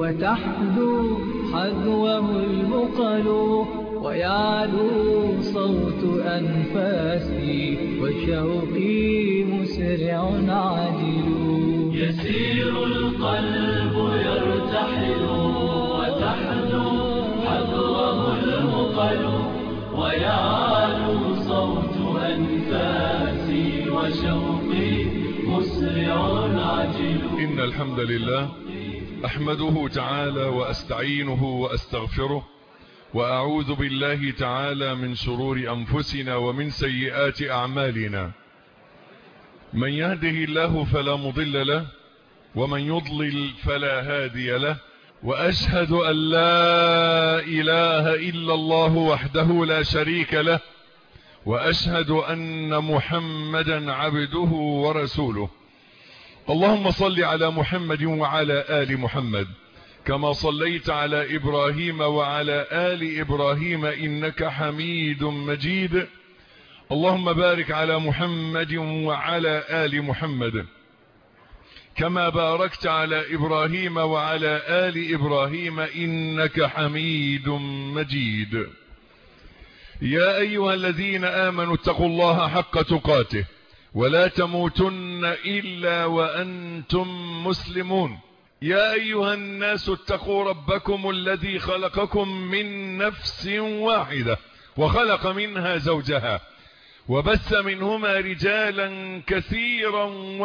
وتحدو حذوه البقل ويعلو صوت أنفاسي وشوقي مسرع عاجل يسير القلب يرتحل وتحدو حذوه المقل ويعلو صوت أنفاسي وشوقي مسرع عجل إن الحمد لله أحمده تعالى وأستعينه وأستغفره وأعوذ بالله تعالى من شرور أنفسنا ومن سيئات أعمالنا من يهده الله فلا مضل له ومن يضلل فلا هادي له وأشهد أن لا إله إلا الله وحده لا شريك له وأشهد أن محمدا عبده ورسوله اللهم صل على محمد وعلى آل محمد كما صليت على إبراهيم وعلى آل إبراهيم إنك حميد مجيد اللهم بارك على محمد وعلى آل محمد كما باركت على إبراهيم وعلى آل إبراهيم إنك حميد مجيد يا أيها الذين آمنوا اتقوا الله حق تقاته ولا تموتن إلا وأنتم مسلمون يا أيها الناس اتقوا ربكم الذي خلقكم من نفس واحدة وخلق منها زوجها وبث منهما رجالا كثيرا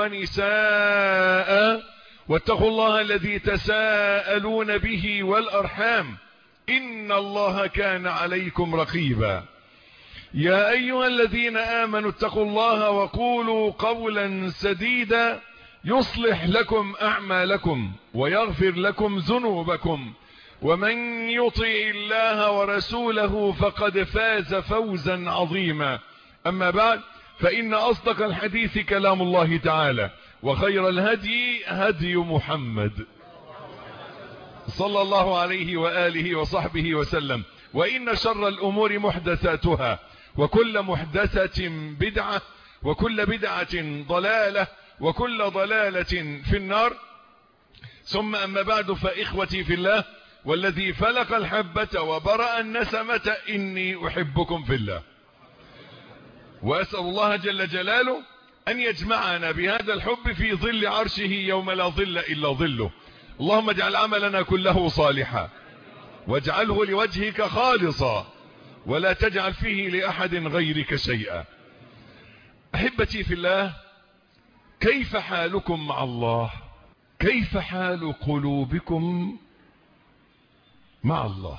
ونساء واتقوا الله الذي تساءلون به والأرحام إن الله كان عليكم رقيبا يا أيها الذين آمنوا اتقوا الله وقولوا قولا سديدا يصلح لكم أعمالكم ويغفر لكم ذنوبكم ومن يطع الله ورسوله فقد فاز فوزا عظيما أما بعد فإن أصدق الحديث كلام الله تعالى وخير الهدي هدي محمد صلى الله عليه وآله وصحبه وسلم وإن شر الأمور محدثاتها وكل محدثة بدعة وكل بدعة ضلالة وكل ضلالة في النار ثم أما بعد فإخوتي في الله والذي فلق الحبة وبرأ النسمة إني أحبكم في الله وأسأل الله جل جلاله أن يجمعنا بهذا الحب في ظل عرشه يوم لا ظل إلا ظله اللهم اجعل عملنا كله صالحا واجعله لوجهك خالصا ولا تجعل فيه لأحد غيرك شيئا أحبتي في الله كيف حالكم مع الله كيف حال قلوبكم مع الله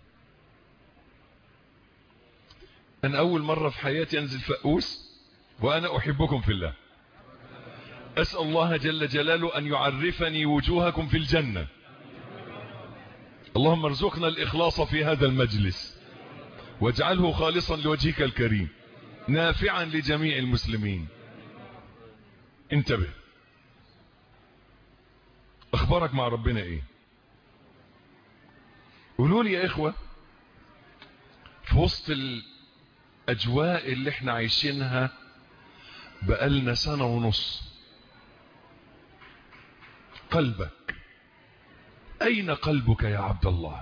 أنا أول مرة في حياتي أنزل فأوس وأنا أحبكم في الله أسأل الله جل جلاله أن يعرفني وجوهكم في الجنة اللهم ارزقنا الإخلاص في هذا المجلس واجعله خالصا لوجهك الكريم نافعا لجميع المسلمين انتبه اخبارك مع ربنا ايه قولوا لي يا اخوة في وسط الاجواء اللي احنا عايشينها بقالنا سنة ونص قلبك اين قلبك يا عبد الله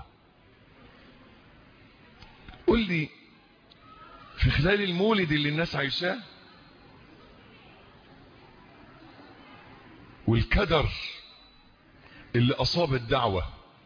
قل لي في خلال المولد اللي الناس عايشاه والكدر اللي أصاب الدعوة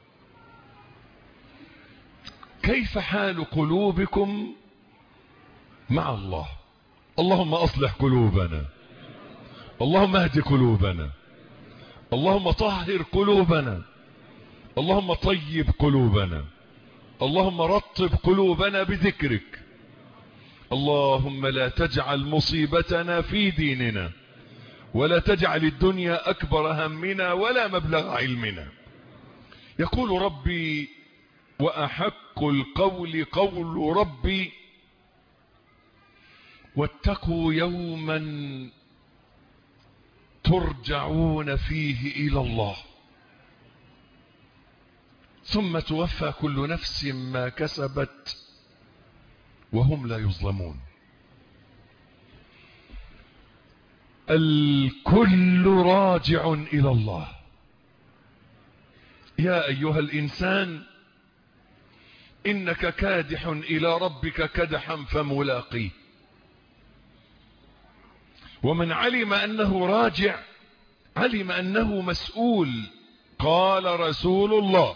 كيف حال قلوبكم مع الله اللهم أصلح قلوبنا اللهم اهد قلوبنا اللهم طهر قلوبنا اللهم طيب قلوبنا اللهم رطب قلوبنا بذكرك اللهم لا تجعل مصيبتنا في ديننا ولا تجعل الدنيا أكبر همنا ولا مبلغ علمنا يقول ربي وأحق القول قول ربي واتقوا يوما ترجعون فيه إلى الله ثم توفى كل نفس ما كسبت وهم لا يظلمون الكل راجع إلى الله يا أيها الإنسان إنك كادح إلى ربك كدحا فملاقيه ومن علم أنه راجع علم أنه مسؤول قال رسول الله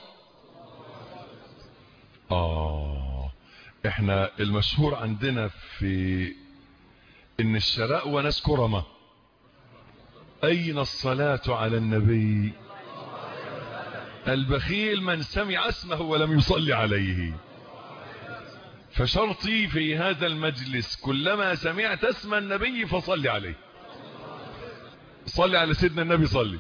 آه احنا المشهور عندنا في ان الشراء وناس كرمة اين الصلاة على النبي البخيل من سمع اسمه ولم يصلي عليه فشرطي في هذا المجلس كلما سمعت اسم النبي فصل عليه صلي على سيدنا النبي صلي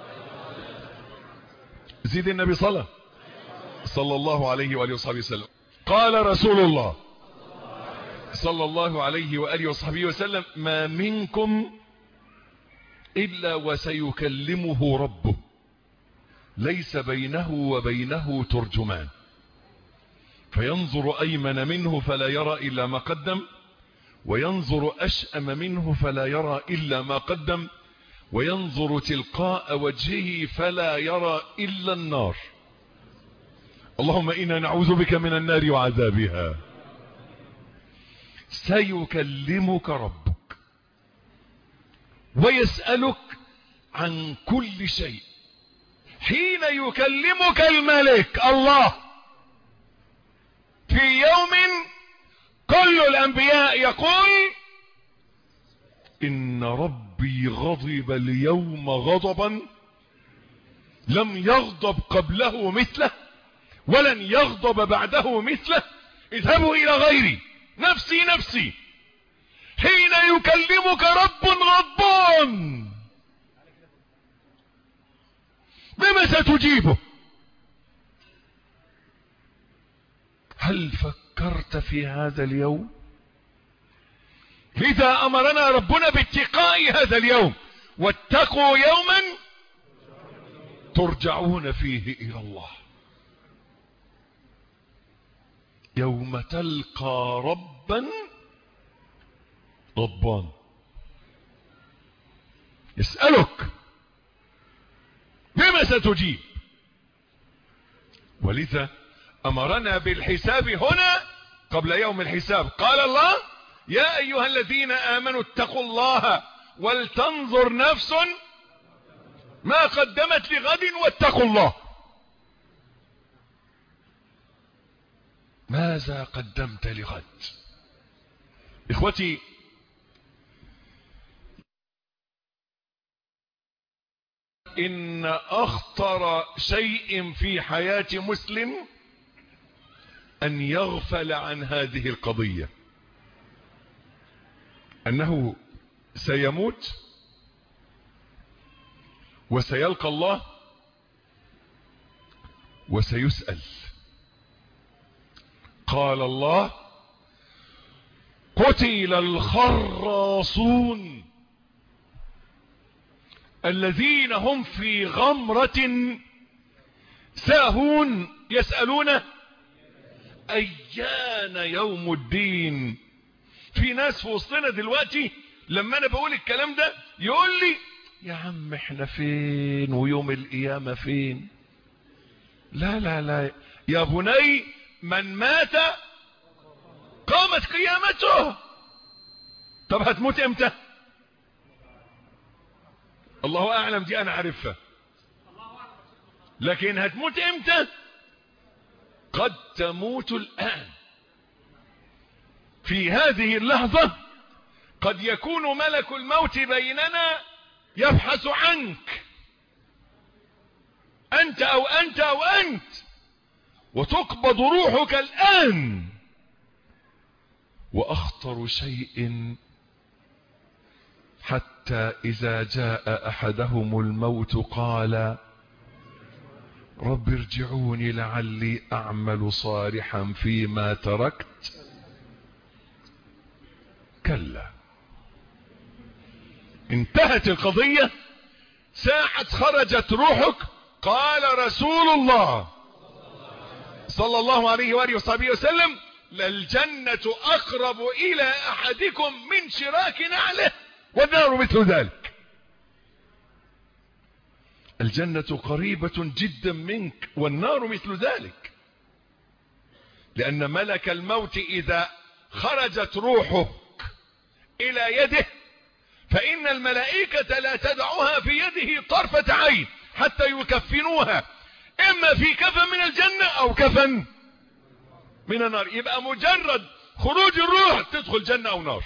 زيد النبي صلى صلى الله عليه وآله وصحبه وسلم قال رسول الله صلى الله عليه وآله وصحبه وسلم ما منكم إلا وسيكلمه ربه ليس بينه وبينه ترجمان فينظر أيمن منه فلا يرى إلا ما قدم وينظر أشأم منه فلا يرى إلا ما قدم وينظر تلقاء وجهه فلا يرى إلا النار اللهم إنا نعوذ بك من النار وعذابها سيكلمك ربك ويسألك عن كل شيء حين يكلمك الملك الله في يوم كل الأنبياء يقول إن ربي غضب اليوم غضبا لم يغضب قبله مثله ولن يغضب بعده مثله اذهبوا إلى غيري نفسي نفسي حين يكلمك رب غضبان بما ستجيبه هل فكرت في هذا اليوم إذا أمرنا ربنا باتقاء هذا اليوم واتقوا يوما ترجعون فيه إلى الله يوم تلقى ربا غضبان يسألك بما ستجيب ولذا أمرنا بالحساب هنا قبل يوم الحساب قال الله يا أيها الذين آمنوا اتقوا الله ولتنظر نفس ما قدمت لغد واتقوا الله ماذا قدمت لغد اخوتي ان اخطر شيء في حياة مسلم ان يغفل عن هذه القضية انه سيموت وسيلقى الله وسيسأل قال الله قتل الخراصون الذين هم في غمرة ساهون يسألون أيان يوم الدين في ناس في وسطنا دلوقتي لما أنا بقول الكلام ده يقول لي يا عم احنا فين ويوم القيامة فين لا لا لا يا بني من مات قامت قيامته طب هتموت امتى الله اعلم دي انا عارفها لكن هتموت امتى قد تموت الان في هذه اللحظة قد يكون ملك الموت بيننا يبحث عنك انت او انت او انت وتقبض روحك الآن وأخطر شيء حتى إذا جاء أحدهم الموت قال رب ارجعوني لعلي أعمل صالحا فيما تركت كلا انتهت القضية ساعة خرجت روحك قال رسول الله صلى الله عليه وآله وصحبه وسلم للجنة أقرب إلى أحدكم من شراك نعله والنار مثل ذلك الجنة قريبة جدا منك والنار مثل ذلك لأن ملك الموت إذا خرجت روحك إلى يده فإن الملائكة لا تدعها في يده طرفة عين حتى يكفنوها إما في كفن من الجنة أو كفن من النار يبقى مجرد خروج الروح تدخل جنة أو نار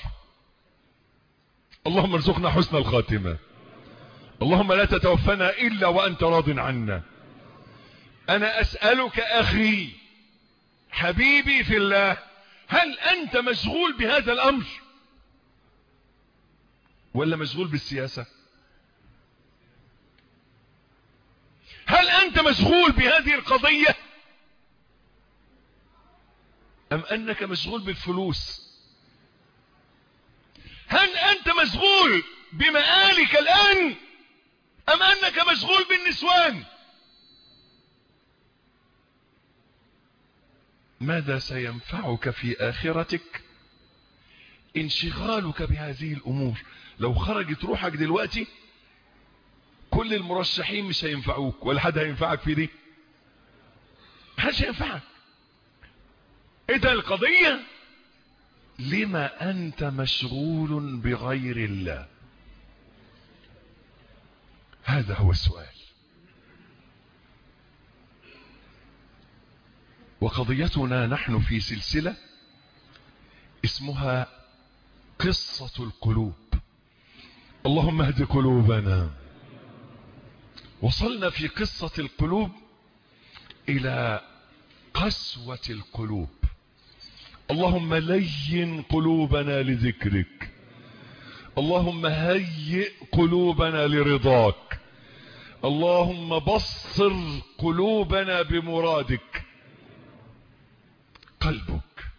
اللهم ارزقنا حسن الخاتمة اللهم لا تتوفنا إلا وأنت راض عنا أنا أسألك أخي حبيبي في الله هل أنت مشغول بهذا الأمر ولا مشغول بالسياسة هل أنت مشغول بهذه القضية أم أنك مشغول بالفلوس هل أنت مشغول بمآلك الآن أم أنك مشغول بالنسوان ماذا سينفعك في آخرتك انشغالك بهذه الأمور لو خرجت روحك دلوقتي كل المرشحين مش هينفعوك ولا حد هينفعك في دي محدش هينفعك اذا القضية لما انت مشغول بغير الله هذا هو السؤال وقضيتنا نحن في سلسلة اسمها قصة القلوب اللهم اهد قلوبنا وصلنا في قصة القلوب الى قسوة القلوب اللهم لين قلوبنا لذكرك اللهم هيئ قلوبنا لرضاك اللهم بصر قلوبنا بمرادك قلبك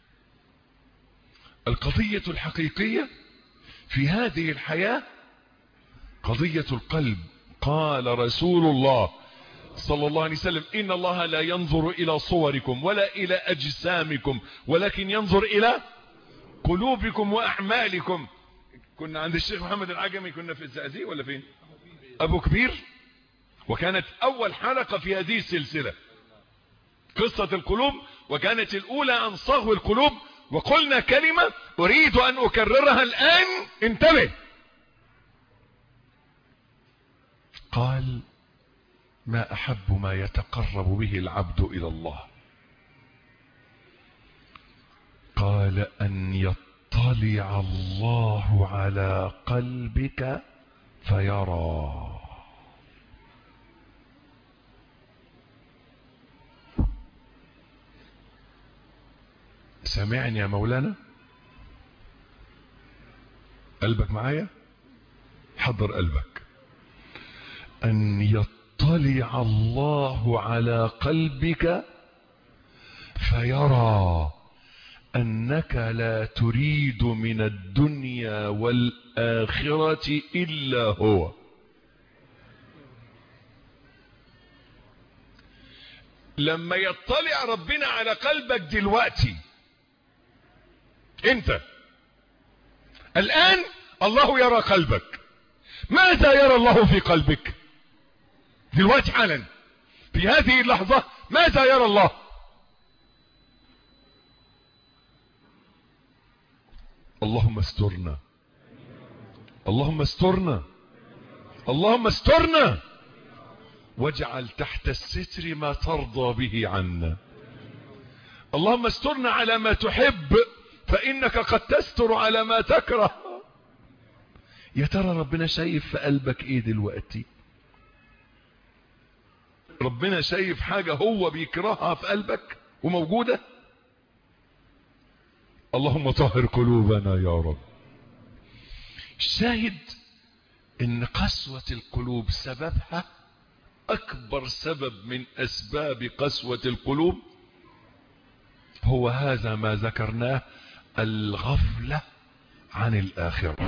القضية الحقيقية في هذه الحياة قضية القلب قال رسول الله صلى الله عليه وسلم إن الله لا ينظر إلى صوركم ولا إلى أجسامكم ولكن ينظر إلى قلوبكم وأعمالكم كنا عند الشيخ محمد العجمي كنا في الزقازيق ولا فين أبو كبير وكانت أول حلقة في هذه السلسلة قصة القلوب وكانت الأولى عن صغو القلوب وقلنا كلمة أريد أن أكررها الآن انتبه قال ما أحب ما يتقرب به العبد إلى الله قال أن يطلع الله على قلبك فيرى سامعني يا مولانا قلبك معايا حضر قلبك أن يطلع الله على قلبك فيرى أنك لا تريد من الدنيا والآخرة إلا هو لما يطلع ربنا على قلبك دلوقتي انت الآن الله يرى قلبك ماذا يرى الله في قلبك دلوقتي حالا في هذه اللحظة ماذا يرى الله اللهم استرنا اللهم استرنا اللهم استرنا واجعل تحت الستر ما ترضى به عنا اللهم استرنا على ما تحب فإنك قد تستر على ما تكره يا ترى ربنا شايف في قلبك ايه دلوقتي ربنا شايف حاجة هو بيكرهها في قلبك وموجودة اللهم طهر قلوبنا يا رب الشاهد ان قسوة القلوب سببها اكبر سبب من اسباب قسوة القلوب هو هذا ما ذكرناه الغفلة عن الآخرة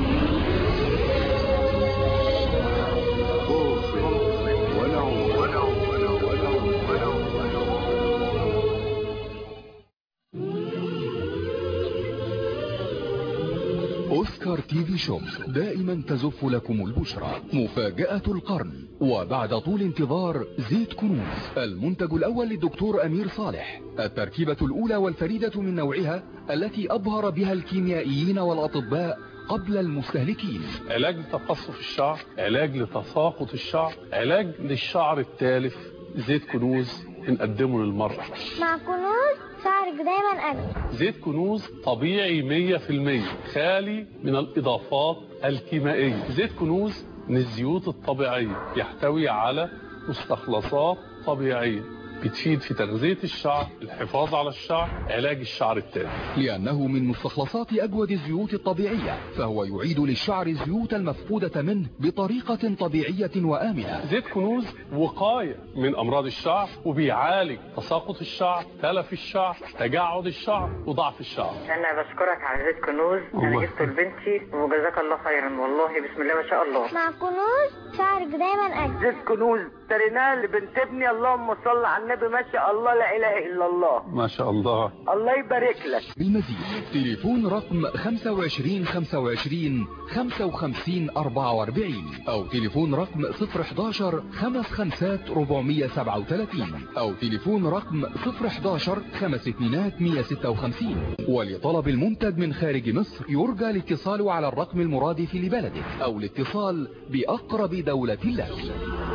أوسكار تي في شوب دائما تزف لكم البشرى مفاجأة القرن وبعد طول انتظار زيت كنوز المنتج الأول للدكتور أمير صالح التركيبة الأولى والفريدة من نوعها التي أبهر بها الكيميائيين والأطباء قبل المستهلكين علاج لتقصف الشعر علاج لتساقط الشعر علاج للشعر التالف زيت كنوز بنقدمه للمرأة مع كنوز شعرك دايما أجمل زيت كنوز طبيعي 100% خالي من الإضافات الكيميائية زيت كنوز من الزيوت الطبيعية يحتوي على مستخلصات طبيعية بتفيد في تغذية الشعر الحفاظ على الشعر علاج الشعر التالف لأنه من مستخلصات أجود الزيوت الطبيعية فهو يعيد للشعر الزيوت المفقودة منه بطريقة طبيعية وآمنة زيت كنوز وقاية من أمراض الشعر وبيعالج تساقط الشعر تلف الشعر تجعد الشعر وضعف الشعر انا بشكرك على زيت كنوز انا الله جبته لبنتي وجزاك الله خيرا والله بسم الله ما شاء الله مع كنوز شعرك دايما أجمل زيت كنوز اشتريناه لبنت ابني اللهم صل على النبي ما شاء الله لا اله الا الله ما شاء الله الله يبارك لك بالمزيد تليفون رقم 25 25 55 44 أو تليفون رقم 011 55 437 أو تليفون رقم 011 5 اتنينات 156 ولطلب المنتج من خارج مصر يرجى الاتصال على الرقم المرادف لبلدك أو الاتصال بأقرب دولة لك مع كنوز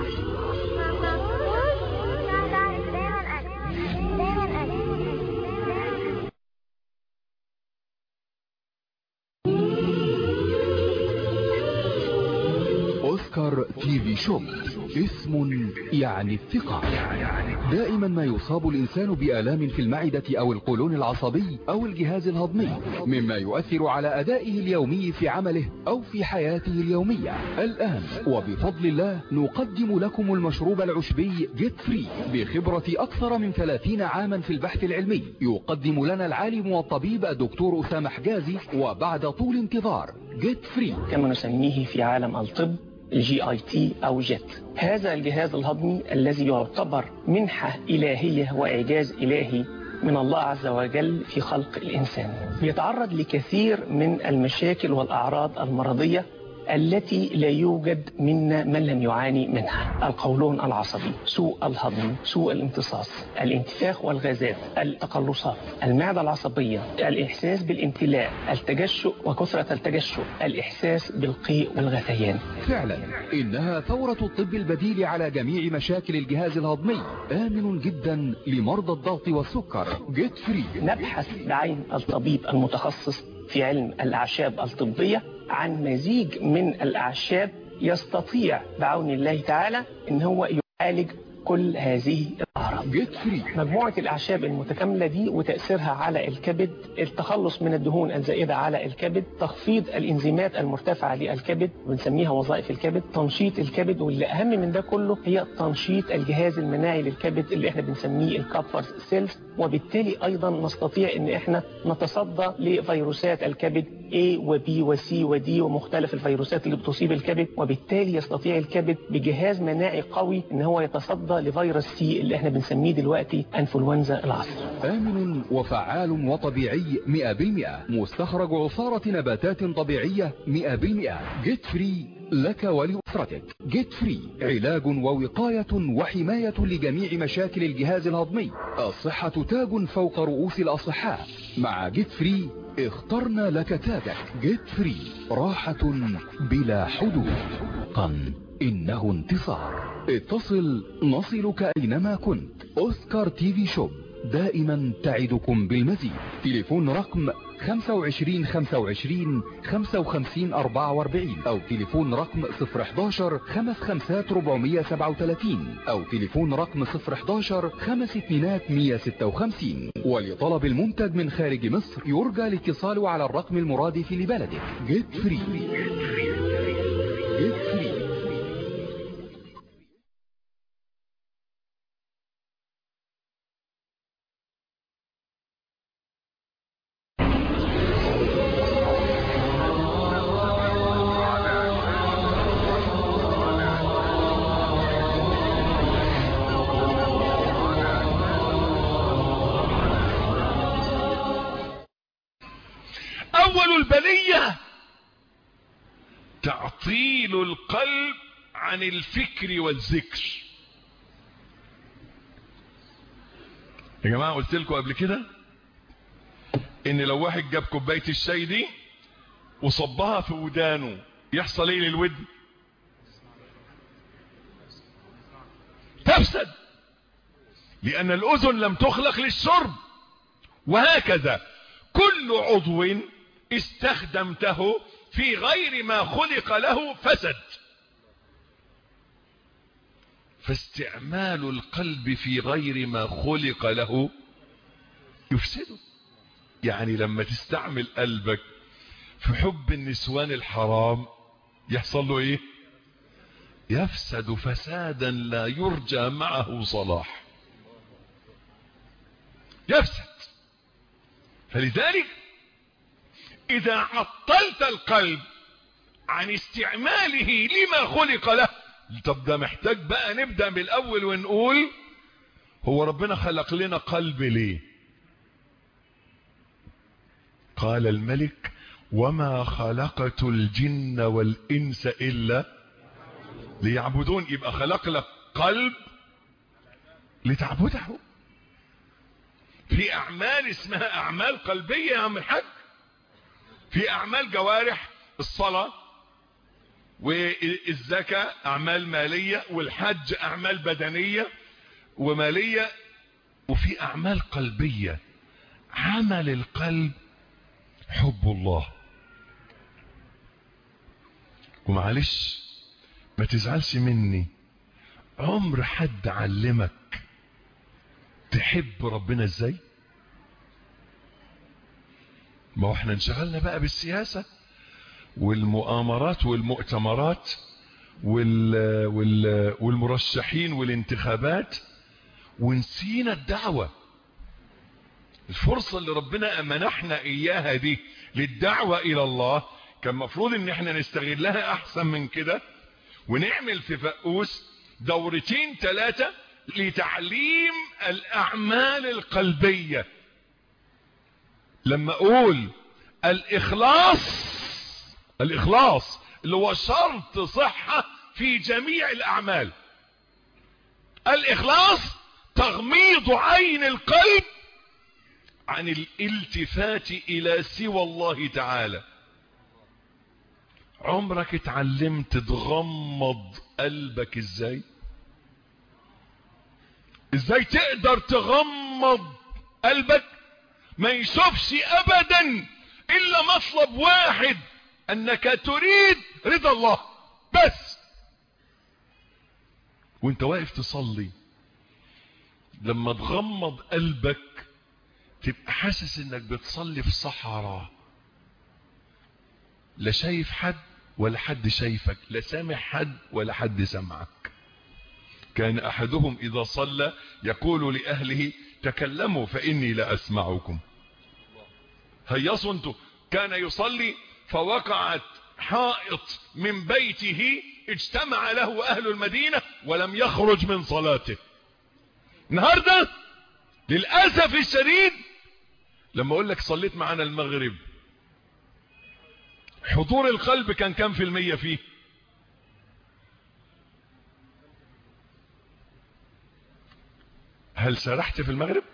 شعرك دايما أجمل دايما أجمل أوسكار تي في شوب اسم يعني الثقة دائما ما يصاب الإنسان بآلام في المعدة أو القولون العصبي أو الجهاز الهضمي مما يؤثر على أدائه اليومي في عمله أو في حياته اليومية الآن وبفضل الله نقدم لكم المشروب العشبي جيت فري بخبرة أكثر من 30 عاما في البحث العلمي يقدم لنا العالم والطبيب الدكتور أسامة حجازي وبعد طول انتظار جيت فري كما نسميه في عالم الطب الجي اي تي او جيت هذا الجهاز الهضمي الذي يعتبر منحة إلهية وإعجاز إلهي من الله عز وجل في خلق الإنسان يتعرض لكثير من المشاكل والأعراض المرضية التي لا يوجد منا من لم يعاني منها القولون العصبي سوء الهضم سوء الامتصاص الانتفاخ والغازات التقلصات المعدة العصبية الإحساس بالامتلاء التجشؤ وكثرة التجشؤ الإحساس بالقيء والغثيان فعلا إنها ثورة الطب البديل على جميع مشاكل الجهاز الهضمي آمن جدا لمرضى الضغط والسكر جيت فري نبحث بعين الطبيب المتخصص في علم الأعشاب الطبية عن مزيج من الأعشاب يستطيع بعون الله تعالى ان هو يعالج كل هذه الأعراض جيت فري مجموعة الأعشاب المتكاملة دي وتأثيرها على الكبد التخلص من الدهون الزائدة على الكبد تخفيض الإنزيمات المرتفعة للكبد بنسميها وظائف الكبد تنشيط الكبد واللي أهم من ده كله هي تنشيط الجهاز المناعي للكبد اللي احنا بنسميه الكابفر سيلز وبالتالي أيضا نستطيع ان احنا نتصدى لفيروسات الكبد A و B و C و D ومختلف الفيروسات اللي بتصيب الكبد وبالتالي يستطيع الكبد بجهاز مناعي قوي ان هو يتصدى لفيروس سي اللي احنا بنسميه دلوقتي انفلونزا العصر آمن وفعال وطبيعي 100% مستخرج عصارة نباتات طبيعية 100% جيت فري لك ولأسرتك جيت فري علاج ووقاية وحماية لجميع مشاكل الجهاز الهضمي الصحة تاج فوق رؤوس الأصحاء مع جيت فري اخترنا لك تاجك جيت فري راحة بلا حدود قن إنه انتصار اتصل نصلك أينما كنت أوسكار تي في شوب دائما تعدكم بالمزيد تليفون رقم 25 25 55 44 أو تليفون رقم 011 55 437 أو تليفون رقم 011 5 اتنينات 156 ولطلب المنتج من خارج مصر يرجى الاتصال على الرقم المرادف لبلدك جيت فري جيت فري اول البلية تعطيل القلب عن الفكر والذكر يا جماعة قلت لكم قبل كده ان لو واحد جاب كوباية الشاي دي وصبها في ودانه يحصل ايه للودن تفسد لان الاذن لم تخلق للشرب وهكذا كل عضو استخدمته في غير ما خلق له فسد فاستعمال القلب في غير ما خلق له يفسده يعني لما تستعمل قلبك في حب النسوان الحرام يحصل له ايه يفسد فسادا لا يرجى معه صلاح يفسد فلذلك اذا عطلت القلب عن استعماله لما خلق له طب ده محتاج بقى نبدأ من الاول ونقول هو ربنا خلق لنا قلب ليه قال الملك وما خلقت الجن والانس الا ليعبدون يبقى خلق لك قلب لتعبده في اعمال اسمها اعمال قلبية يا عم الحاج في اعمال جوارح الصلاة والزكاة اعمال مالية والحج اعمال بدنية ومالية وفي اعمال قلبية عمل القلب حب الله ومعلش ما تزعلش مني عمر حد علمك تحب ربنا ازاي ما هو احنا انشغلنا بقى بالسياسة والمؤامرات والمؤتمرات وال وال والمرشحين والانتخابات ونسينا الدعوة الفرصة اللي ربنا منحنا اياها دي للدعوة الى الله كان مفروض ان احنا نستغلها احسن من كده ونعمل في فقوس دورتين ثلاثة لتعليم الاعمال القلبية لما اقول الاخلاص الاخلاص اللي هو شرط صحة في جميع الاعمال الاخلاص تغميض عين القلب عن الالتفات الى سوى الله تعالى عمرك اتعلمت تغمض قلبك ازاي ازاي تقدر تغمض قلبك ما يشوفش ابدا الا مطلب واحد انك تريد رضا الله بس وانت واقف تصلي لما تغمض قلبك تبقى حاسس انك بتصلي في صحراء لا شايف حد ولا حد شايفك لا سامع حد ولا حد سمعك كان احدهم اذا صلى يقول لاهله تكلموا فاني لا اسمعكم هيصوا انتوا كان يصلي فوقعت حائط من بيته اجتمع له اهل المدينة ولم يخرج من صلاته النهاردة للأسف الشديد لما اقول لك صليت معنا المغرب حضور القلب كان كم في المية فيه هل سرحت في المغرب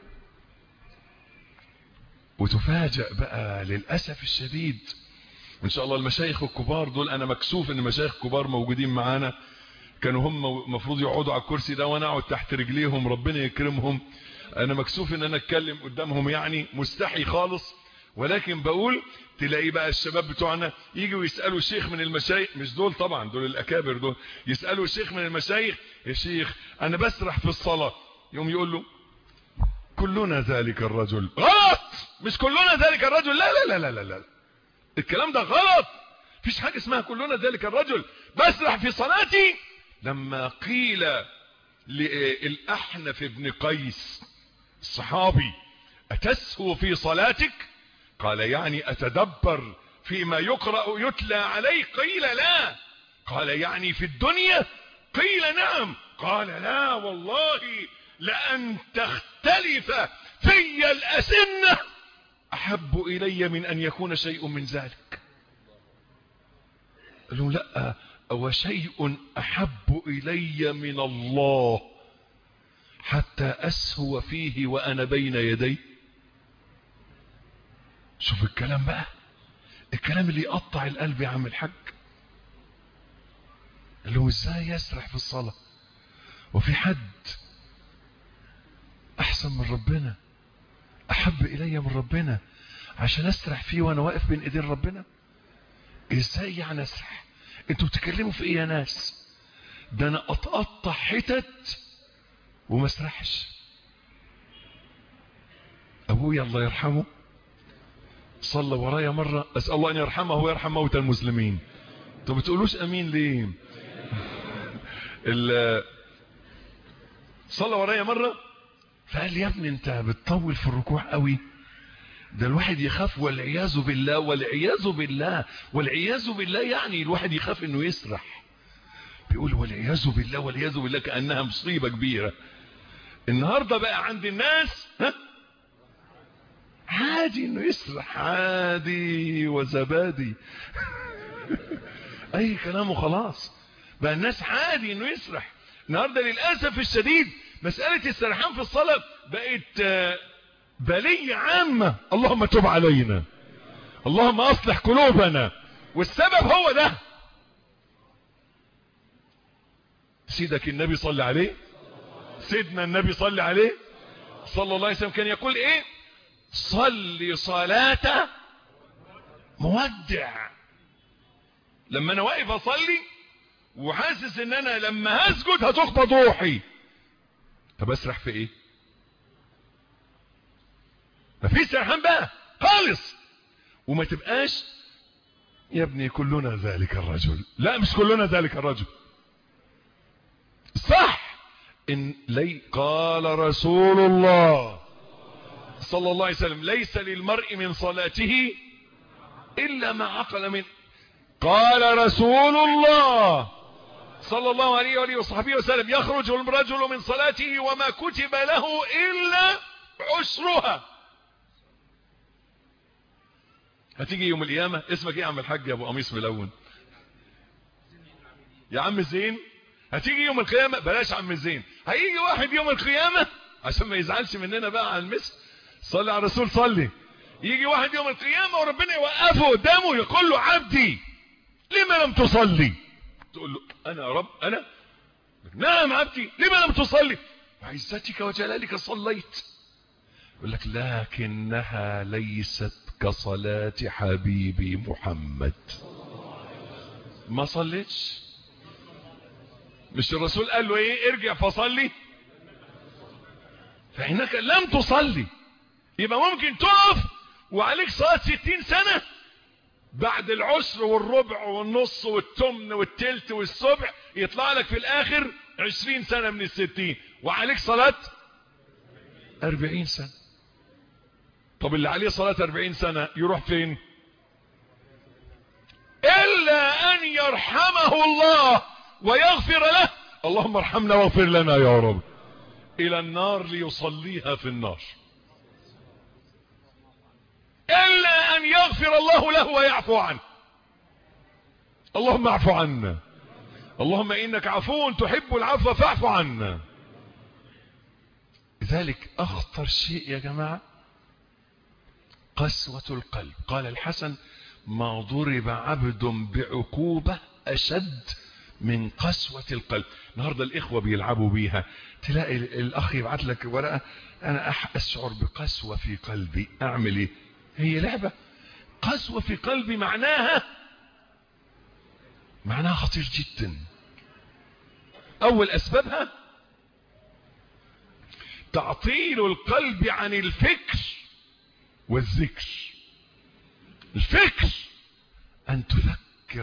وتفاجأ بقى للأسف الشديد وإن شاء الله المشايخ الكبار دول أنا مكسوف إن مشايخ كبار موجودين معانا كانوا هم مفروض يقعدوا على الكرسي ده وأنا أقعد تحت رجليهم ربنا يكرمهم أنا مكسوف إن أنا أتكلم قدامهم يعني مستحي خالص ولكن بقول تلاقي بقى الشباب بتوعنا يجوا يسألوا شيخ من المشايخ مش دول طبعا دول الأكابر دول يسألوا شيخ من المشايخ يا شيخ أنا بسرح في الصلاة يوم يقول له كلنا ذلك الرجل غلط مش كلنا ذلك الرجل لا لا لا لا لا الكلام ده غلط فيش حاجة اسمها كلنا ذلك الرجل بسرح في صلاتي لما قيل للأحنف بن قيس الصحابي أتسهو في صلاتك قال يعني أتدبر فيما يقرأ يتلى عليه قيل لا قال يعني في الدنيا قيل نعم قال لا والله لأن تختلف في الأسنة أحب إلي من أن يكون شيء من ذلك قال لهم لا وشيء أحب إلي من الله حتى أسهو فيه وأنا بين يدي شوف الكلام بقى الكلام اللي يقطع القلب يا عم الحاج قال لهم ازاي يسرح في الصلاة وفي حد احسن من ربنا احب الي من ربنا عشان اسرح فيه وانا واقف بين ايدين ربنا ازاي يعني اسرح انتوا بتتكلموا في ايه يا ناس ده انا اتقطع حتت وما اسرحش ابويا الله يرحمه صلى ورايا مرة اسأل الله ان يرحمه ويرحم موتى المسلمين انتوا بتقولوش امين ليه ال- صلى ورايا مرة فقال لي يا ابني انت بتطول في الركوع قوي ده الواحد يخاف والعياذ بالله والعياذ بالله والعياذ بالله يعني الواحد يخاف انه يسرح بيقول والعياذ بالله والعياذ بالله كأنها مصيبة كبيرة النهاردة بقى عند الناس ها عادي انه يسرح عادي وزبادي اي كلام وخلاص بقى الناس عادي انه يسرح النهارده للاسف الشديد مساله السرحان في الصلاه بقت آه، بليه عامه اللهم تب علينا اللهم اصلح قلوبنا والسبب هو ده سيدك النبي صلى عليه سيدنا النبي صلى عليه صلى الله عليه وسلم كان يقول ايه صلي صلاة مودع لما انا واقف اصلي وحاسس ان انا لما هسجد هتخبط روحي طب اسرح في ايه مفيش سرحان بقى خالص وما تبقاش يا ابني كلنا ذلك الرجل لا مش كلنا ذلك الرجل صح ان لي قال رسول الله صلى الله عليه وسلم ليس للمرء من صلاته إلا ما عقل من قال رسول الله صلى الله عليه وآله وصحبه وسلم يخرج الرجل من صلاته وما كتب له إلا عشرها هتيجي يوم القيامة اسمك ايه يا عم الحاج يا ابو قميص ملون يا عم زين هتيجي يوم القيامة بلاش عم زين هيجي واحد يوم القيامة عشان ما يزعلش مننا بقى على المثل صلي على الرسول صلي يجي واحد يوم القيامة وربنا يوقفه قدامه يقول له عبدي لما لم تصلي تقول له انا يا رب انا نعم عبدي لما لم تصلي بعزتك وجلالك صليت يقول لك لكنها ليست كصلاة حبيبي محمد ما صليتش مش الرسول قال له ايه ارجع فصلي فانك لم تصلي يبقى ممكن تقف وعليك صلاة ستين سنة بعد العشر والربع والنص والتمن والتلت والسبع يطلع لك في الاخر عشرين سنة من الستين وعليك صلاة اربعين سنة طب اللي عليه صلاة اربعين سنة يروح فين الا ان يرحمه الله ويغفر له اللهم ارحمنا واغفر لنا يا رب الى النار ليصليها في النار الا ان يغفر الله له ويعفو عنه اللهم اعف عنا اللهم انك عفو تحب العفو فاعف عنا لذلك اخطر شيء يا جماعة قسوة القلب قال الحسن ما ضرب عبد بعقوبة اشد من قسوة القلب النهاردة الاخوة بيلعبوا بيها تلاقي الاخ يبعت لك ورقة انا اشعر بقسوة في قلبي اعمل ايه هي لعبة قسوة في قلبي معناها معناها خطير جدا اول اسبابها تعطيل القلب عن الفكر والذكر الفكر ان تفكر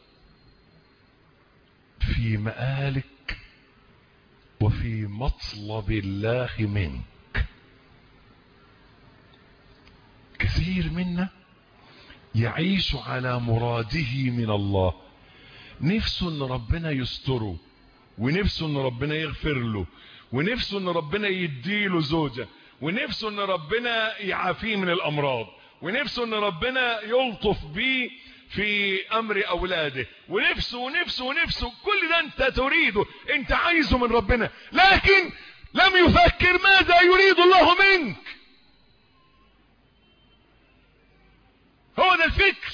في مآلك وفي مطلب الله منك كثير منا يعيش على مراده من الله نفسه ان ربنا يستره ونفسه ان ربنا يغفر له ونفسه ان ربنا يديله زوجة ونفسه ان ربنا يعافيه من الامراض ونفسه ان ربنا يلطف بيه في امر اولاده ونفسه ونفسه ونفسه كل ده انت تريده انت عايزه من ربنا لكن لم يفكر ماذا يريد الله منك هو ده الفكر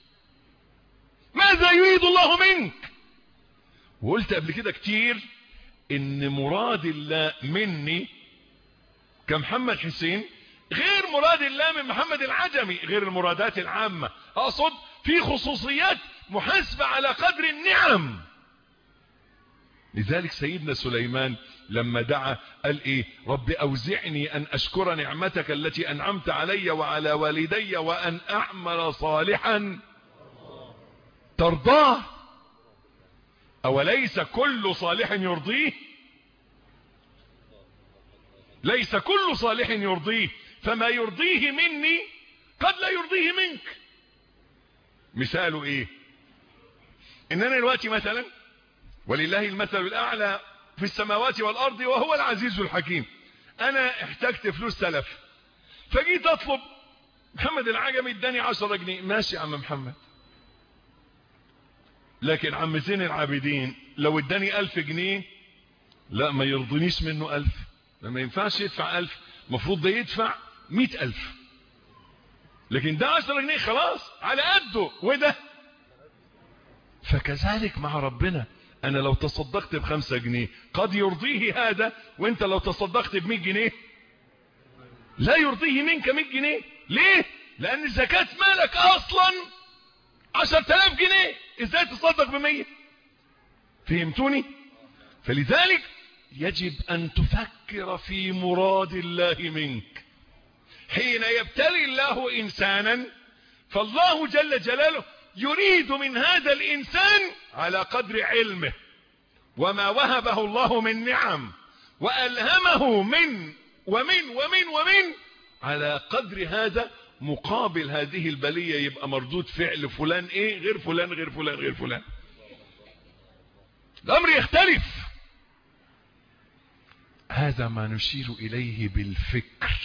ماذا يريد الله منك وقلت قبل كده كتير ان مراد الله مني كمحمد حسين غير مراد الله من محمد العجمي غير المرادات العامة اقصد في خصوصيات محاسبة على قدر النعم لذلك سيدنا سليمان لما دعا قال ايه رب اوزعني ان اشكر نعمتك التي انعمت علي وعلى والدي وان اعمل صالحا ترضاه اوليس كل صالح يرضيه ليس كل صالح يرضيه فما يرضيه مني قد لا يرضيه منك مثاله ايه اننا دلوقتي مثلا ولله المثل الاعلى في السماوات والارض وهو العزيز الحكيم انا احتجت فلوس سلف فجيت اطلب محمد العجمي اداني 10 جنيه ماشي يا عم محمد لكن عم زين العابدين لو اداني 1000 جنيه لا ما يرضنيش منه 1000 ما ينفعش يدفع 1000 المفروض ده يدفع 100000 لكن ده 10 جنيه خلاص على قده وده فكذلك مع ربنا انا لو تصدقت بخمسة جنيه قد يرضيه هذا وانت لو تصدقت بمئة جنيه لا يرضيه منك مئة جنيه ليه لان زكاة مالك اصلا عشر تلاف جنيه ازاي تصدق بمية فهمتوني فلذلك يجب ان تفكر في مراد الله منك حين يبتلي الله انسانا فالله جل جلاله يريد من هذا الانسان على قدر علمه وما وهبه الله من نعم والهمه من ومن ومن ومن على قدر هذا مقابل هذه البلية يبقى مردود فعل فلان ايه غير فلان غير فلان غير فلان الامر يختلف هذا ما نشير اليه بالفكر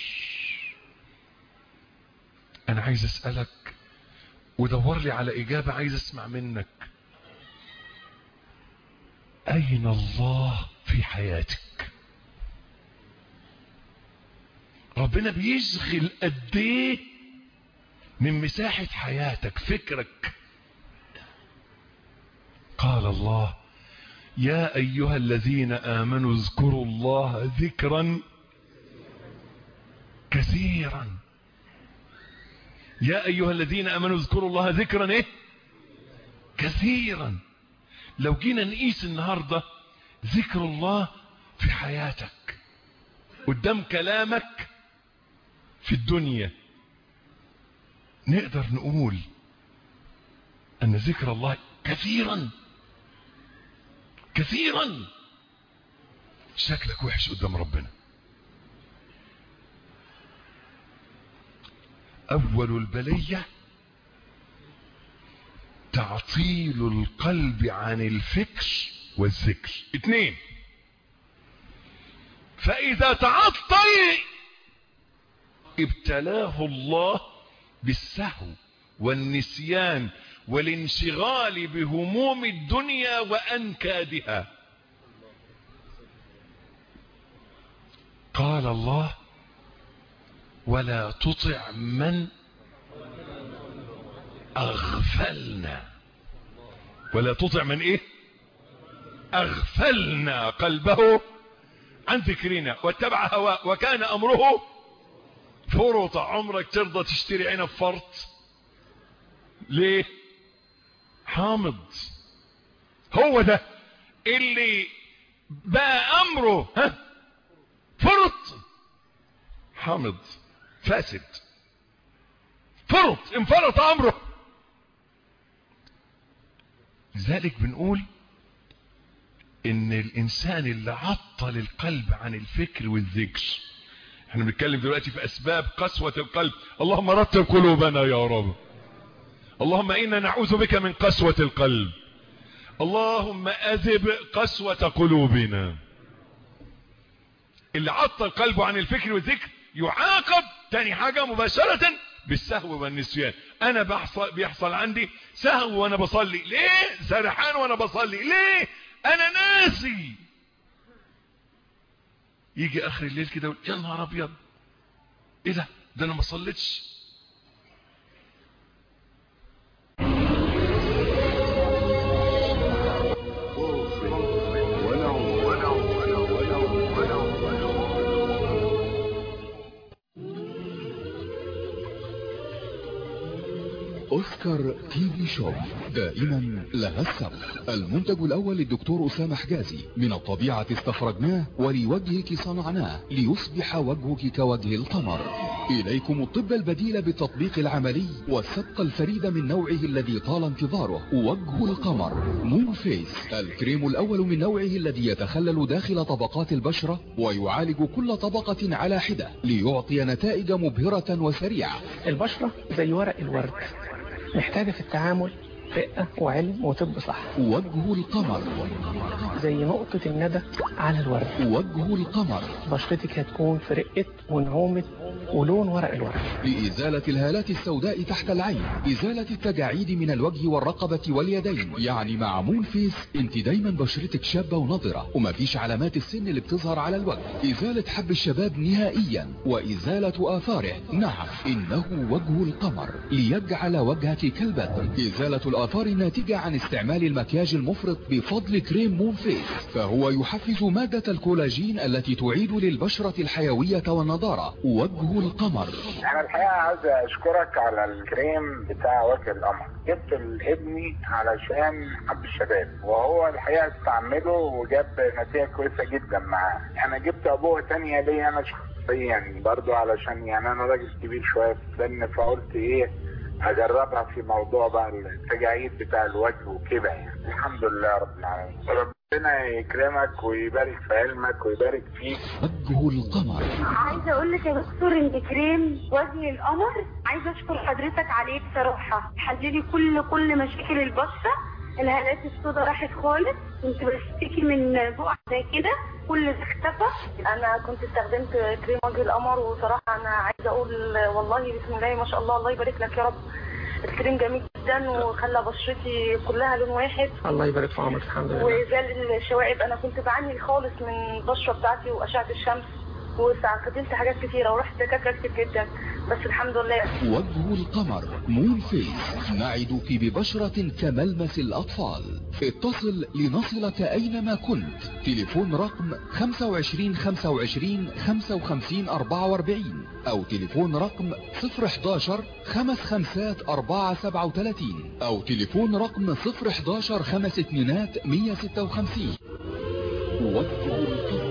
انا عايز اسألك ودور لي على اجابة عايز اسمع منك اين الله في حياتك ربنا بيشغل قد ايه من مساحة حياتك فكرك قال الله يا ايها الذين امنوا اذكروا الله ذكرا كثيرا يا ايها الذين امنوا اذكروا الله ذكرا ايه كثيرا لو جينا نقيس النهاردة ذكر الله في حياتك قدام كلامك في الدنيا نقدر نقول ان ذكر الله كثيرا كثيرا شكلك وحش قدام ربنا اول البلية تعطيل القلب عن الفكر والذكر اتنين فاذا تعطل ابتلاه الله بالسهو والنسيان والانشغال بهموم الدنيا وانكادها قال الله ولا تطع من اغفلنا ولا تطع من ايه اغفلنا قلبه عن ذكرنا واتبع هواه وكان امره فرط عمرك ترضى تشتري عنب فرط ليه حامض هو ده اللي بقى امره ها فرط حامض فاسد فرط انفرط امره لذلك بنقول ان الانسان اللي عطل القلب عن الفكر والذكر احنا بنتكلم دلوقتي في اسباب قسوة القلب اللهم رتب قلوبنا يا رب اللهم انا نعوذ بك من قسوة القلب اللهم اذب قسوة قلوبنا اللي عطل قلبه عن الفكر والذكر يعاقب تاني حاجة مباشرة بالسهو والنسيان انا بحصل بيحصل عندي سهو وانا بصلي ليه سرحان وانا بصلي ليه انا ناسي يجي اخر الليل كده يقول يا نهار ابيض ايه ده ده انا ما صليتش اوسكار تي في شوب دائما لها السبق المنتج الاول للدكتور اسامه حجازي من الطبيعه استخرجناه ولوجهك صنعناه ليصبح وجهك كوجه القمر اليكم الطب البديل بالتطبيق العملي والسبق الفريد من نوعه الذي طال انتظاره وجه القمر مون فيس الكريم الاول من نوعه الذي يتخلل داخل طبقات البشره ويعالج كل طبقه على حده ليعطي نتائج مبهره وسريعه البشرة زي ورق الورد محتاجة في التعامل رقة وعلم وطب صح وجه القمر زي نقطة الندى على الورد وجه القمر بشرتك هتكون في رقة ونعومة ولون ورق الورد لإزالة الهالات السوداء تحت العين إزالة التجاعيد من الوجه والرقبة واليدين يعني مع مون فيس انت دايما بشرتك شابة ونضرة ومفيش علامات السن اللي بتظهر على الوجه إزالة حب الشباب نهائيا وإزالة آثاره نعم إنه وجه القمر ليجعل وجهك كالبدر إزالة الآثار الناتجة عن استعمال المكياج المفرط بفضل كريم مون فيس فهو يحفز مادة الكولاجين التي تعيد للبشرة الحيوية والنضارة وجه القمر انا الحقيقه عايز اشكرك على الكريم بتاع وجه القمر جبت لابني علشان حب الشباب وهو الحقيقه استعمله وجاب نتيجه كويسه جدا معاه انا جبت ابوه تانية ليا انا شخصيا برضو علشان يعني انا راجل كبير شويه في السن فقلت ايه اجربها في موضوع بقى التجاعيد بتاع الوجه وكده يعني الحمد لله رب العالمين ربنا يكرمك ويبارك في علمك ويبارك فيك وجه القمر عايزه اقول لك يا دكتور ان كريم وجه القمر عايزه اشكر حضرتك عليه بصراحه حللي كل كل مشاكل البشره الهالات السوداء راحت خالص كنت بشتكي من بقع زي كده كل ده اختفى انا كنت استخدمت كريم وجه القمر وصراحه انا عايزه اقول والله بسم الله ما شاء الله الله يبارك لك يا رب الكريم جميل جدا وخلى بشرتي كلها لون واحد الله يبارك في عمرك الحمد لله وزال الشوائب انا كنت بعاني خالص من البشره بتاعتي واشعه الشمس واستخدمت حاجات كتيره ورحت دكاتره كتير جدا بس الحمد لله وجه القمر مون فيس نعدك ببشرة كملمس الأطفال اتصل لنصلك أينما كنت تليفون رقم 25 25 55 44 أو تليفون رقم 011 خمس خمسات 4 37 أو تليفون رقم 011 خمس اتنينات 156 وجه القمر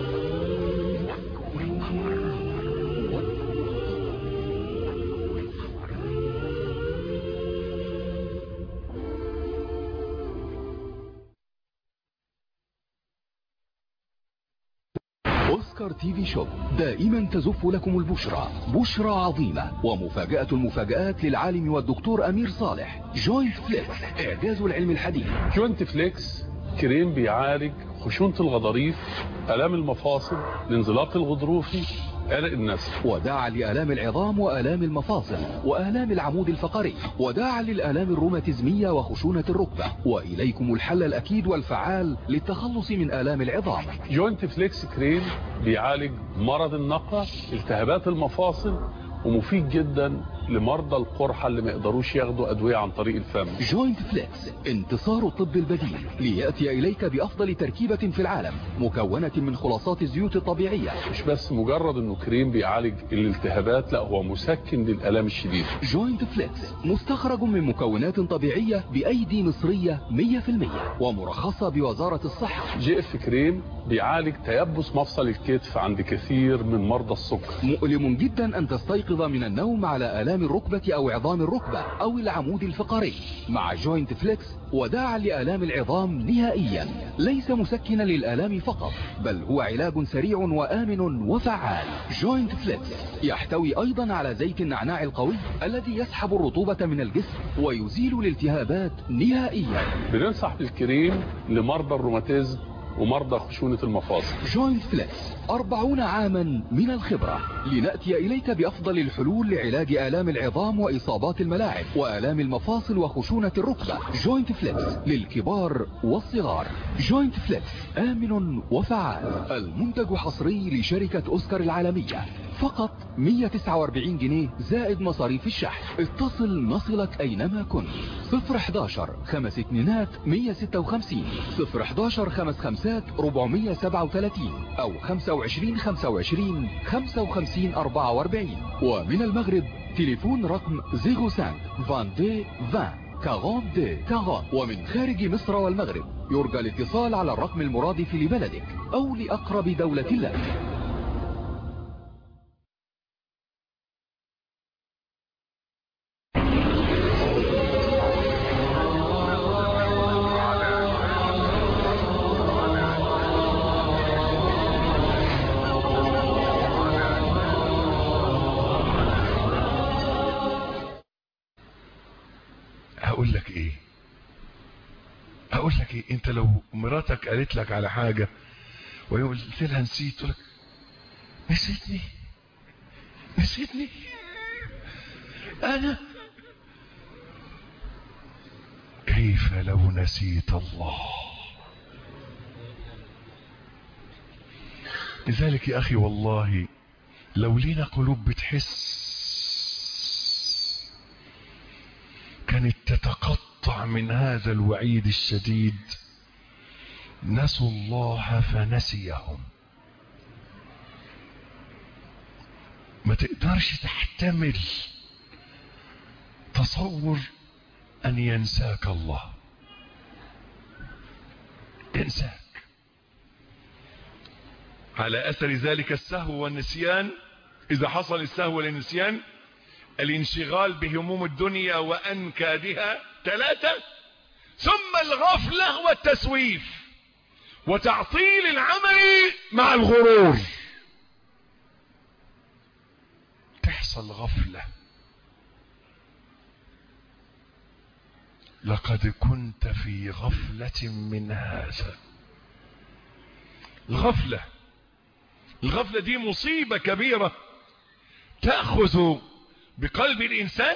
اوسكار تي في شوب دائما تزف لكم البشرى بشرى عظيمة ومفاجأة المفاجآت للعالم والدكتور امير صالح جوينت فليكس اعجاز العلم الحديث جوينت فليكس كريم بيعالج خشونة الغضاريف الام المفاصل الانزلاق الغضروفي عرق النسل وداعا لآلام العظام وآلام المفاصل وآلام العمود الفقري وداعا للآلام الروماتيزمية وخشونة الركبة وإليكم الحل الأكيد والفعال للتخلص من آلام العظام جوينت فليكس كريم بيعالج مرض النقع التهابات المفاصل ومفيد جدا لمرضى القرحة اللي ما يقدروش ياخدوا أدوية عن طريق الفم جوينت فليكس انتصار الطب البديل ليأتي إليك بأفضل تركيبة في العالم مكونة من خلاصات الزيوت الطبيعية مش بس مجرد انه كريم بيعالج الالتهابات لا هو مسكن للآلام الشديدة جوينت فليكس مستخرج من مكونات طبيعية بأيدي مصرية 100% ومرخصة بوزارة الصحة جي اف كريم بيعالج تيبس مفصل الكتف عند كثير من مرضى السكر مؤلم جدا أن تستيقظ من النوم على آلام الركبة أو عظام الركبة أو العمود الفقري مع جوينت فليكس وداعا لآلام العظام نهائيا ليس مسكنا للآلام فقط بل هو علاج سريع وآمن وفعال جوينت فليكس يحتوي أيضا على زيت النعناع القوي الذي يسحب الرطوبة من الجسم ويزيل الالتهابات نهائيا بننصح بالكريم لمرضى الروماتيزم ومرضى خشونة المفاصل جوينت فليكس أربعون عاما من الخبرة لنأتي إليك بأفضل الحلول لعلاج آلام العظام وإصابات الملاعب وآلام المفاصل وخشونة الركبة جوينت فليكس للكبار والصغار جوينت فليكس آمن وفعال المنتج حصري لشركة أوسكار العالمية فقط 149 جنيه زائد مصاريف الشحن اتصل نصلك أينما كنت 011 خمس اتنينات 156 011 خمس خمسات 437 أو 25 25 55 44 ومن المغرب تليفون رقم 05 22 20 42 40 ومن خارج مصر والمغرب يرجى الاتصال على الرقم المرادف لبلدك أو لأقرب دولة لك هقول لك ايه هقول لك ايه انت لو مراتك قالت لك على حاجة ويقول قلت لها نسيت تقول لك نسيتني نسيتني انا كيف لو نسيت الله لذلك يا اخي والله لو لينا قلوب بتحس كانت تتقطع من هذا الوعيد الشديد نسوا الله فنسيهم ما تقدرش تحتمل تصور ان ينساك الله ينساك على اثر ذلك السهو والنسيان اذا حصل السهو والنسيان الانشغال بهموم الدنيا وانكادها ثلاثة ثم الغفلة والتسويف وتعطيل العمل مع الغرور تحصل غفلة لقد كنت في غفلة من هذا الغفلة الغفلة دي مصيبة كبيرة تأخذ بقلب الإنسان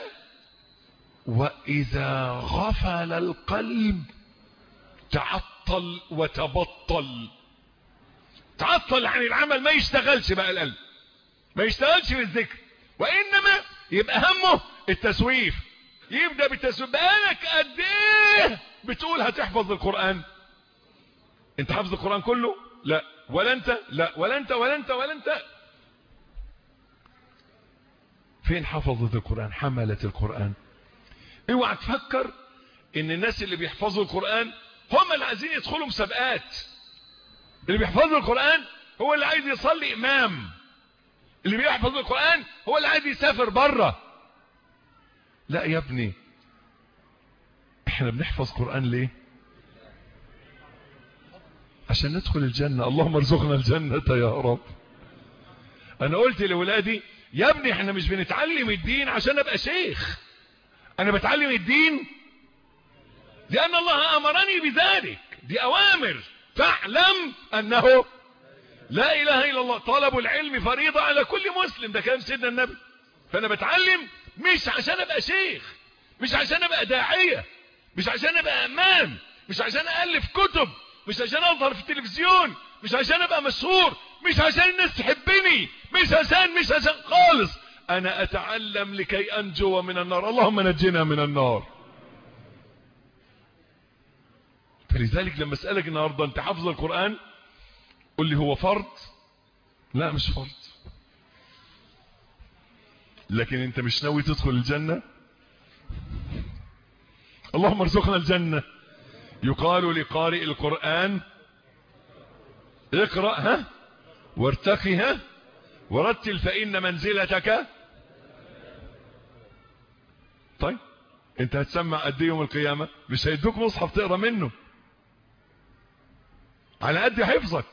وإذا غفل القلب تعطل وتبطل تعطل عن العمل ما يشتغلش بقى القلب ما يشتغلش في الذكر وإنما يبقى همه التسويف يبدأ بالتسويف بقالك قد ايه بتقول هتحفظ القرآن انت حافظ القرآن كله لا ولا انت لا ولا انت ولا انت ولا انت فين حفظت القرآن حملت القرآن اوعى تفكر ان الناس اللي بيحفظوا القرآن هم اللي عايزين يدخلوا مسابقات اللي بيحفظوا القرآن هو اللي عايز يصلي امام اللي بيحفظ القرآن هو اللي عايز يسافر بره لا يا ابني احنا بنحفظ قرآن ليه عشان ندخل الجنة اللهم ارزقنا الجنة يا رب انا قلت لولادي يا ابني احنا مش بنتعلم الدين عشان ابقى شيخ انا بتعلم الدين لان الله امرني بذلك دي اوامر فاعلم انه لا اله الا الله طلب العلم فريضة على كل مسلم ده كلام سيدنا النبي فانا بتعلم مش عشان ابقى شيخ مش عشان ابقى داعية مش عشان ابقى امام مش عشان الف كتب مش عشان اظهر في التلفزيون مش عشان ابقى مشهور مش عشان الناس تحبني مش عشان مش عشان خالص انا اتعلم لكي انجو من النار اللهم نجنا من النار فلذلك لما اسألك النهاردة انت حافظ القرآن قل لي هو فرض لا مش فرض لكن انت مش ناوي تدخل الجنة اللهم ارزقنا الجنة يقال لقارئ القرآن اقرأ ها وارتقي ها ورتل فإن منزلتك طيب انت هتسمع قد يوم القيامة مش هيدوك مصحف تقرأ منه على قد حفظك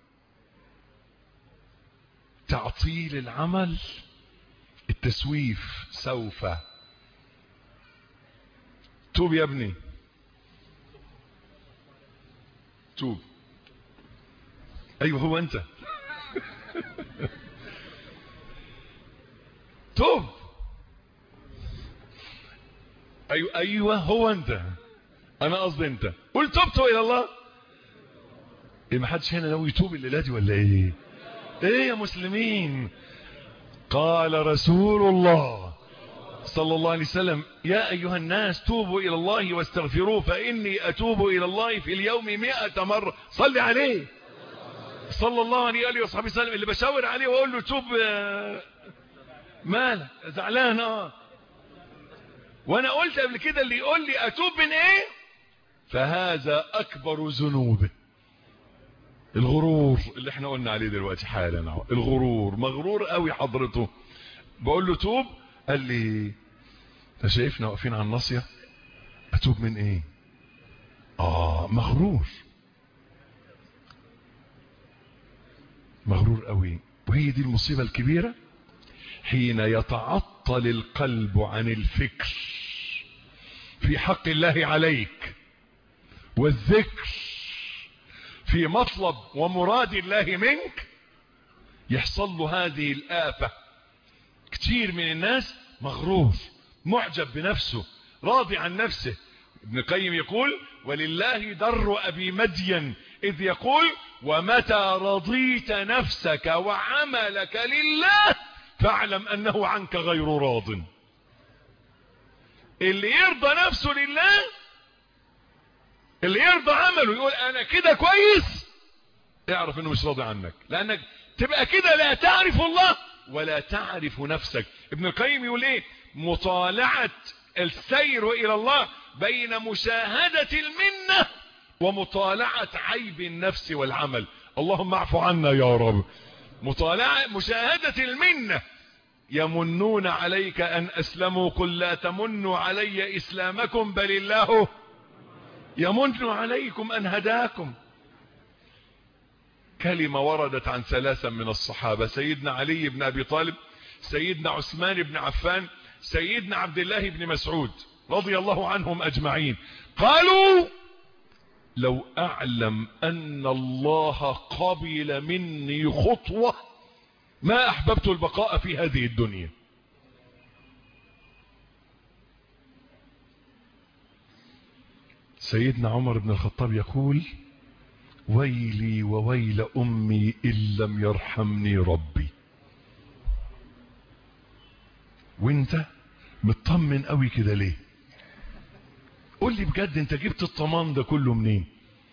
تعطيل العمل التسويف سوف توب يا ابني توب ايوه هو انت توب ايوه ايوه هو انت انا قصدي انت قل تبت الى الله ايه ما حدش هنا ناوي يتوب الليله دي ولا ايه ايه يا مسلمين قال رسول الله صلى الله عليه وسلم يا أيها الناس توبوا إلى الله واستغفروه فإني أتوب إلى الله في اليوم مئة مرة صلي عليه صلى الله عليه وآله وصحبه وسلم اللي بشاور عليه وأقول له توب آه، مالك زعلان اه وانا قلت قبل كده اللي يقول لي اتوب من ايه فهذا اكبر ذنوبه الغرور اللي احنا قلنا عليه دلوقتي حالا اهو الغرور مغرور قوي حضرته بقول له توب قال لي انت شايفنا واقفين على الناصيه اتوب من ايه اه مغرور مغرور قوي وهي دي المصيبه الكبيره حين يتعطل القلب عن الفكر في حق الله عليك والذكر في مطلب ومراد الله منك يحصل له هذه الآفة كتير من الناس مغرور معجب بنفسه راضي عن نفسه ابن القيم يقول ولله در أبي مدين إذ يقول ومتى رضيت نفسك وعملك لله فاعلم أنه عنك غير راض اللي يرضى نفسه لله اللي يرضى عمله يقول أنا كده كويس اعرف أنه مش راضي عنك لأنك تبقى كده لا تعرف الله ولا تعرف نفسك ابن القيم يقول ايه مطالعة السير الى الله بين مشاهدة المنة ومطالعة عيب النفس والعمل اللهم اعف عنا يا رب مطالعة مشاهدة المنة يمنون عليك ان اسلموا قل لا تمنوا علي اسلامكم بل الله يمن عليكم ان هداكم كلمة وردت عن ثلاثة من الصحابة سيدنا علي بن أبي طالب سيدنا عثمان بن عفان سيدنا عبد الله بن مسعود رضي الله عنهم أجمعين قالوا لو أعلم أن الله قبل مني خطوة ما أحببت البقاء في هذه الدنيا سيدنا عمر بن الخطاب يقول ويلي وويل أمي إن لم يرحمني ربي وانت مطمن قوي كده ليه قول لي بجد انت جبت الطمان ده كله منين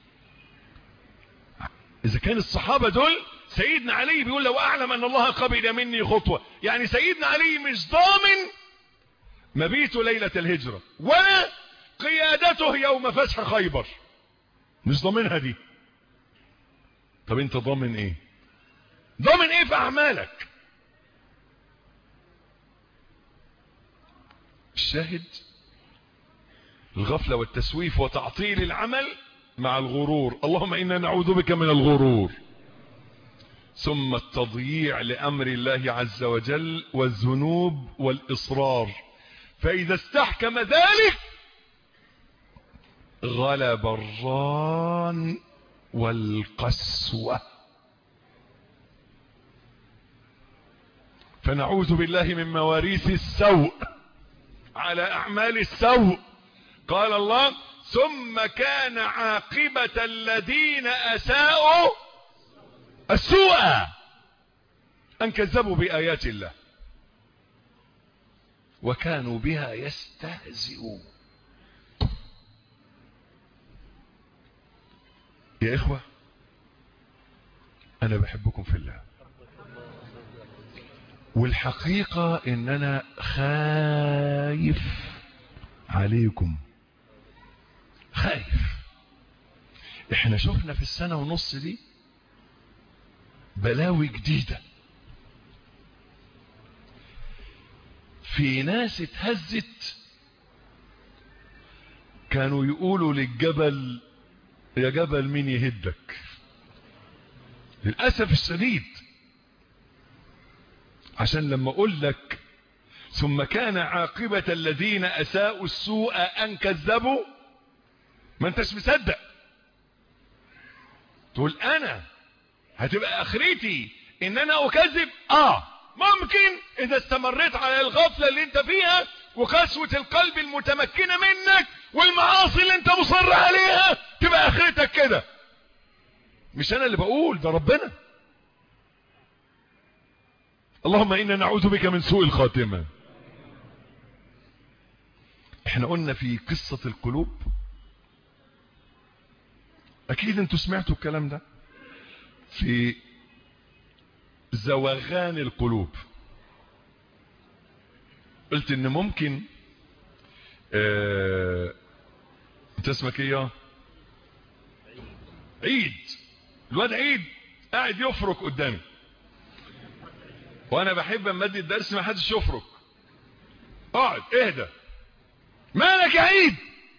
اذا كان الصحابة دول سيدنا علي بيقول لو اعلم ان الله قبل مني خطوة يعني سيدنا علي مش ضامن مبيت ليلة الهجرة ولا قيادته يوم فتح خيبر مش ضامنها دي طب انت ضامن ايه ضامن ايه في اعمالك الشاهد الغفلة والتسويف وتعطيل العمل مع الغرور اللهم انا نعوذ بك من الغرور ثم التضييع لامر الله عز وجل والذنوب والاصرار فاذا استحكم ذلك غلب الران والقسوة فنعوذ بالله من مواريث السوء على أعمال السوء قال الله ثم كان عاقبة الذين أساءوا السوء أن كذبوا بآيات الله وكانوا بها يستهزئون يا إخوة أنا بحبكم في الله والحقيقة إن أنا خايف عليكم خايف احنا شفنا في السنة ونص دي بلاوي جديدة في ناس اتهزت كانوا يقولوا للجبل يا جبل مين يهدك للأسف الشديد عشان لما اقول لك ثم كان عاقبة الذين اساءوا السوء ان كذبوا ما انتش مصدق تقول انا هتبقى اخرتي ان انا اكذب اه ممكن اذا استمريت على الغفلة اللي انت فيها وقسوة القلب المتمكنة منك والمعاصي اللي انت مصر عليها تبقى اخرتك كده مش انا اللي بقول ده ربنا اللهم انا نعوذ بك من سوء الخاتمة احنا قلنا في قصة القلوب اكيد انتوا سمعتوا الكلام ده في زوغان القلوب قلت ان ممكن اه انت اسمك ايه عيد الواد عيد قاعد يفرك قدامي وانا بحب اما ادي الدرس ما حدش يفرك اقعد اهدى مالك يا عيد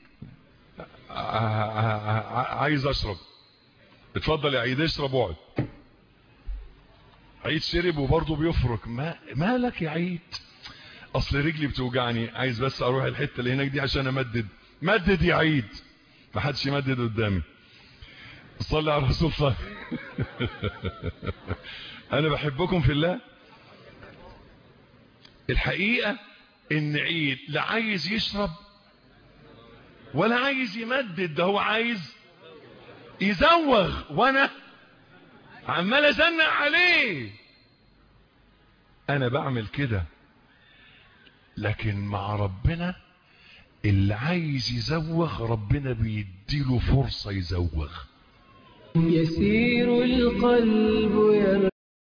عايز اشرب اتفضل يا عيد اشرب واقعد عيد شرب وبرضه بيفرك ما مالك يا عيد اصل رجلي بتوجعني عايز بس اروح الحته اللي هناك دي عشان امدد مدد يا عيد ما حدش يمدد قدامي صلي على رسول الله انا بحبكم في الله الحقيقه ان عيد لا عايز يشرب ولا عايز يمدد ده هو عايز يزوغ وانا عمال ازنق عليه انا بعمل كده لكن مع ربنا اللي عايز يزوغ ربنا بيديله فرصة يزوغ يسير القلب يرتاح